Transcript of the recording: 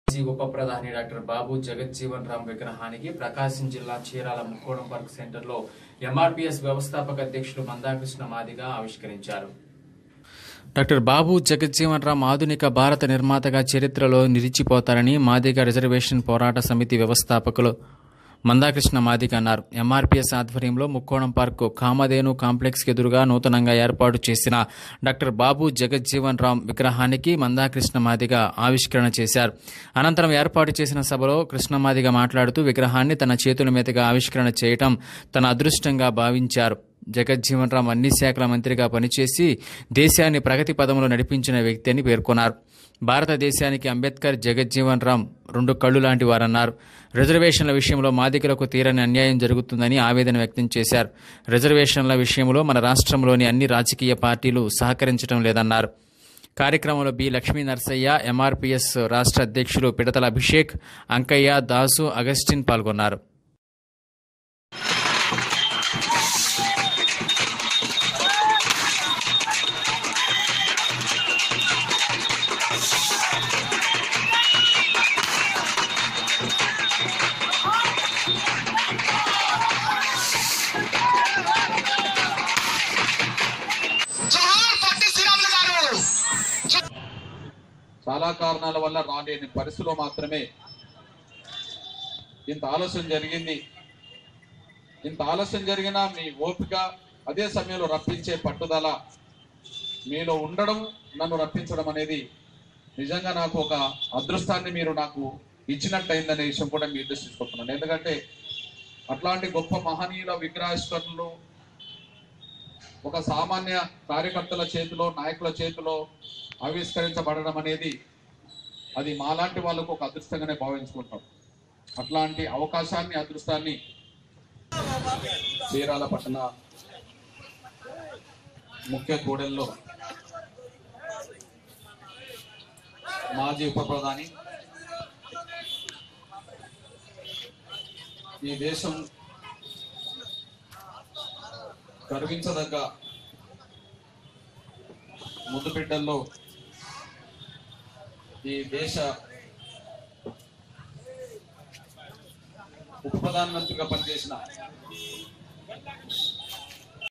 మాజీ ఉప ప్రధాని డాక్టర్ బాబు జగజ్జీవన్ రామ్ విగ్రహానికి ప్రకాశం జిల్లా చీరాల ముక్కోణం పార్క్ సెంటర్లో ఎంఆర్పీఎస్ వ్యవస్థాపక అధ్యక్షులు మందాకృష్ణ మాదిగా ఆవిష్కరించారు డాక్టర్ బాబు జగజ్జీవన్ రామ్ ఆధునిక భారత నిర్మాతగా చరిత్రలో నిలిచిపోతారని మాదిగ రిజర్వేషన్ పోరాట సమితి వ్యవస్థాపకులు మందాకృష్ణ మాదిగ అన్నారు ఎంఆర్పీఎస్ ఆధ్వర్యంలో ముక్కోణం పార్కు కామధేను కాంప్లెక్స్ ఎదురుగా నూతనంగా ఏర్పాటు చేసిన డాక్టర్ బాబు జగజ్జీవన్ రామ్ విగ్రహానికి మందాకృష్ణ మాదిగ ఆవిష్కరణ చేశారు అనంతరం ఏర్పాటు చేసిన సభలో కృష్ణమాదిగ మాట్లాడుతూ విగ్రహాన్ని తన చేతుల మీదుగా ఆవిష్కరణ చేయటం తన అదృష్టంగా భావించారు జగజ్జీవన్ రామ్ అన్ని శాఖల మంత్రిగా పనిచేసి దేశాన్ని ప్రగతి పదంలో నడిపించిన వ్యక్తి అని పేర్కొన్నారు భారతదేశానికి అంబేద్కర్ జగజ్జీవన్ రామ్ రెండు కళ్ళు లాంటి వారన్నారు రిజర్వేషన్ల విషయంలో మాదికలకు తీరని అన్యాయం జరుగుతుందని ఆవేదన వ్యక్తం చేశారు రిజర్వేషన్ల విషయంలో మన రాష్ట్రంలోని అన్ని రాజకీయ పార్టీలు సహకరించడం లేదన్నారు కార్యక్రమంలో బి లక్ష్మీ నర్సయ్య ఎంఆర్పీఎస్ రాష్ట్ర అధ్యక్షులు పిడతల అభిషేక్ అంకయ్య దాసు అగస్టిన్ పాల్గొన్నారు జోహార్ పట్టి శ్రీరాములు గారు చాలా కారణాల వల్ల రాలేని పరిస్థితిలో మాత్రమే ఇంత ఆలస్యం జరిగింది ఇంత ఆలస్యం జరిగినా మీ ఓపిక అదే సమయంలో రప్పించే పట్టుదల మీలో ఉండడం నన్ను రప్పించడం అనేది నిజంగా నాకు ఒక అదృష్టాన్ని మీరు నాకు ఇచ్చినట్టయిందనే విషయం కూడా మీరు దృష్టిస్తున్నాను ఎందుకంటే అట్లాంటి గొప్ప మహనీయుల విగ్రహావిష్కరణలు ఒక సామాన్య కార్యకర్తల చేతిలో నాయకుల చేతిలో ఆవిష్కరించబడడం అనేది అది మాలాంటి వాళ్ళకు ఒక అదృష్టంగానే భావించుకుంటాం అట్లాంటి అవకాశాన్ని అదృష్టాన్ని చీరాల పట్టణ ముఖ్య కూడల్లో మాజీ ఉప ప్రధాని ఈ దేశం గర్వించదగ్గ ముద్దు బిడ్డల్లో ఈ దేశ ఉప ప్రధానమంత్రిగా పనిచేసిన